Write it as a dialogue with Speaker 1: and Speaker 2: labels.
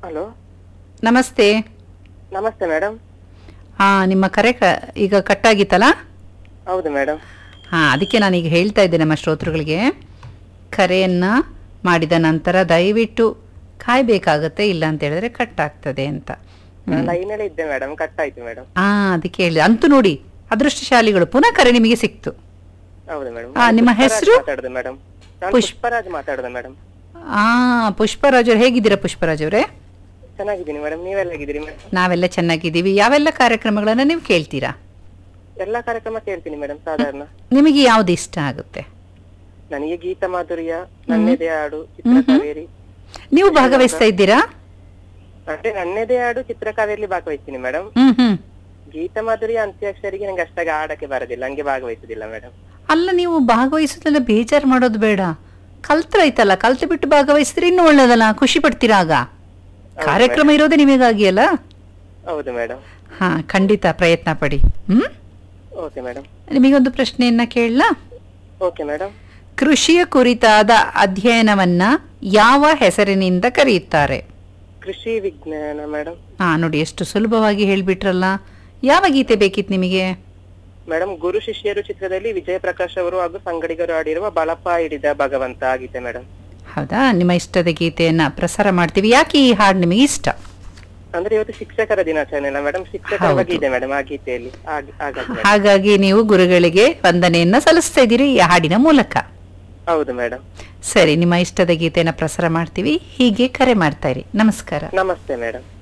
Speaker 1: Hello
Speaker 2: ನಮಸ್ತೆ
Speaker 1: ನಮಸ್ತೆ madam
Speaker 2: ಹಾ ನಿಮ್ಮ ಕರೆ ಕ ಈಗ ಕಟ್ಟಾಗಿತ್ತಲ್ಲ
Speaker 1: ಹೌದು ಮೇಡಮ್
Speaker 2: ಹಾ ಅದಕ್ಕೆ ನಾನೀಗ ಹೇಳ್ತಾ ಇದ್ದೆ ನಮ್ಮ ಶ್ರೋತೃಗಳಿಗೆ ಕರೆಯನ್ನ ಮಾಡಿದ ನಂತರ ದಯವಿಟ್ಟು ಕಾಯ್ಬೇಕಾಗತ್ತೆ ಇಲ್ಲ ಅಂತ ಹೇಳಿದ್ರೆ ಕಟ್ ಆಗ್ತದೆ ಅಂತ
Speaker 1: ಲೈನಲ್ಲಿ ಇದ್ದೆ ಮೇಡಮ್ ಕಟ್ ಆಯ್ತು ಮೇಡಮ್
Speaker 2: ಹಾ ಅದಕ್ಕೆ ಹೇಳಿದೆ ಅಂತೂ ನೋಡಿ ಅದೃಷ್ಟಶಾಲಿಗಳು ಪುನಃ ಕರೆ ನಿಮಗೆ ಸಿಕ್ತು
Speaker 1: ಹೌದು ಮೇಡಮ್
Speaker 2: ಆ, ನಿಮ್ಮ ಹೆಸ್ರು?
Speaker 1: ಮಾತಾಡುದು ಮೇಡಮ್ ನಾನು
Speaker 2: ಪುಷ್-
Speaker 1: ಪುಷ್ಪರಾಜ್ ಮಾತಾಡುದು ಮೇಡಮ್
Speaker 2: ಆ ಪುಷ್ಪರಾಜ್ ಅವ್ರು ಹೇಗಿದ್ದೀರಾ ಪುಷ್ಪರಾಜ್ ಅವರೇ
Speaker 1: ಚೆನ್ನಾಗಿದ್ದೀನಿ ಮೇಡಮ್ ನೀವೆಲ್ಲ ಹೇಗಿದ್ದೀರಿ ಮೇಡಮ್
Speaker 2: ನಾವೆಲ್ಲ ಚೆನ್ನಾಗಿದ್ದೀವಿ ಯಾವೆಲ್ಲ ಕಾರ್ಯಕ್ರಮಗಳನ್ನ ನೀವು ಕೇಳ್ತೀರಾ
Speaker 1: ಎಲ್ಲಾ ಕಾರ್ಯಕ್ರಮ ಕೇಳ್ತೀನಿ ಮೇಡಮ್ ಸಾಧಾರಣ
Speaker 2: ನಿಮಗೆ ಯಾವ್ದು ಇಷ್ಟ ಆಗುತ್ತೆ
Speaker 1: ನನಗೆ ಗೀತ ಮಾಧುರ್ಯ ನನ್ನೆದೆ ಹಾಡು ಚಿತ್ರಕಾವೇರಿ
Speaker 2: ನೀವು ಭಾಗವಹಿಸ್ತಾ ಇದ್ದೀರಾ
Speaker 1: ಅಂದ್ರೆ ನನ್ನೆದೆ ಹಾಡು ಚಿತ್ರಕಾವೇರಿಲಿ ಭಾಗವಹಿಸ್ತೀನಿ ಮೇಡಮ್
Speaker 2: ಹ್ಮ್ ಹ್ಮ್
Speaker 1: ಗೀತ ಮಾಧುರ್ಯ ಅಂತ್ಯಾಕ್ಷರಿಗೆ ನಂಗೆ ಅಷ್ಟಾಗಿ ಆಡಕ್ಕೆ ಬರೋದಿಲ್ಲ ಹಂಗೆ ಭಾಗವಹಿಸುದಿಲ್ಲ ಮೇಡಮ್
Speaker 2: ಅಲ್ಲ ನೀವು ಭಾಗವಹಿಸೋದೆಲ್ಲ ಬೇಜಾರು ಮಾಡೋದು ಬೇಡ ಕಲ್ತ್ರಾಯ್ತಲ್ಲ ಕಲ್ತು ಬಿಟ್ಟು ಭಾಗವಹಿಸಿದ್ರೆ ಇನ್ನೂ ಒಳ್ಳೇದಲ್ಲ ಖುಷಿ ಪಡ್ತೀರಾ ಆಗ ಕಾರ್ಯಕ್ರಮ ಇರೋದೇ ನಿಮಗಾಗಿ ಅಲ್ಲ
Speaker 1: ಹೌದು ಮೇಡಮ್
Speaker 2: ಹಾ ಖಂಡಿತ ಪ್ರಯತ್ನ ಪಡಿ ಹ್ಮ್
Speaker 1: ಓಕೆ ಮೇಡಮ್
Speaker 2: ನಿಮಗೊಂದು ಪ್ರಶ್ನೆಯನ್ನ ಕೇಳಲಾ
Speaker 1: ಓಕೆ ಮೇಡಮ್
Speaker 2: ಕೃಷಿಯ ಕುರಿತಾದ ಅಧ್ಯಯನವನ್ನ ಯಾವ ಹೆಸರಿನಿಂದ ಕರೆಯುತ್ತಾರೆ
Speaker 1: ಕೃಷಿ ವಿಜ್ಞಾನ ಮೇಡಮ್
Speaker 2: ಹಾ ನೋಡಿ ಎಷ್ಟು ಸುಲಭವಾಗಿ ಹೇಳ್ಬಿಟ್ರಲ್ಲ ಯಾವ ಗೀತೆ ಬೇಕಿತ್ತು ನಿಮಗೆ
Speaker 1: ಮೇಡಮ್ ಗುರು ಶಿಷ್ಯರು ಚಿತ್ರದಲ್ಲಿ ವಿಜಯ ಪ್ರಕಾಶ್ ಅವರು ಹಾಗೂ ಸಂಗಡಿಗರು ಆಡಿರುವ ಬಳಪ ಹಿಡಿದ ಭಗವಂತ ಆಗಿದೆ ಮೇಡಮ್
Speaker 2: ಹೌದಾ ನಿಮ್ಮ ಇಷ್ಟದ ಗೀತೆಯನ್ನ ಪ್ರಸಾರ ಮಾಡ್ತೀವಿ ಯಾಕೆ ಈ ಹಾಡು ನಿಮಗೆ ಇಷ್ಟ
Speaker 1: ಅಂದ್ರೆ ಇವತ್ತು ಶಿಕ್ಷಕರ ದಿನಾಚರಣೆ ಅಲ್ಲ ಮೇಡಮ್ ಶಿಕ್ಷಕರ
Speaker 2: ಹೌದು.
Speaker 1: ಬಗ್ಗೆ ಇದೆ ಮೇಡಮ್ ಆ ಗೀತೆಯಲ್ಲಿ ಹಾಗೆ- ಹಾಗಾಗಿ madam.
Speaker 2: ಹಾಗಾಗಿ ನೀವು ಗುರುಗಳಿಗೆ ವಂದನೆಯನ್ನ ಸಲ್ಲಿಸ್ತಾ ಇದ್ದೀರಿ ಈ ಹಾಡಿನ ಮೂಲಕ
Speaker 1: ಹೌದು ಮೇಡಮ್
Speaker 2: ಸರಿ ನಿಮ್ಮ ಇಷ್ಟದ ಗೀತೆಯನ್ನ ಪ್ರಸಾರ ಮಾಡ್ತೀವಿ ಹೀಗೆ ಕರೆ ಮಾಡ್ತಾ ಇರಿ ನಮಸ್ಕಾರ
Speaker 1: ನಮಸ್ತೆ ಮೇಡಮ್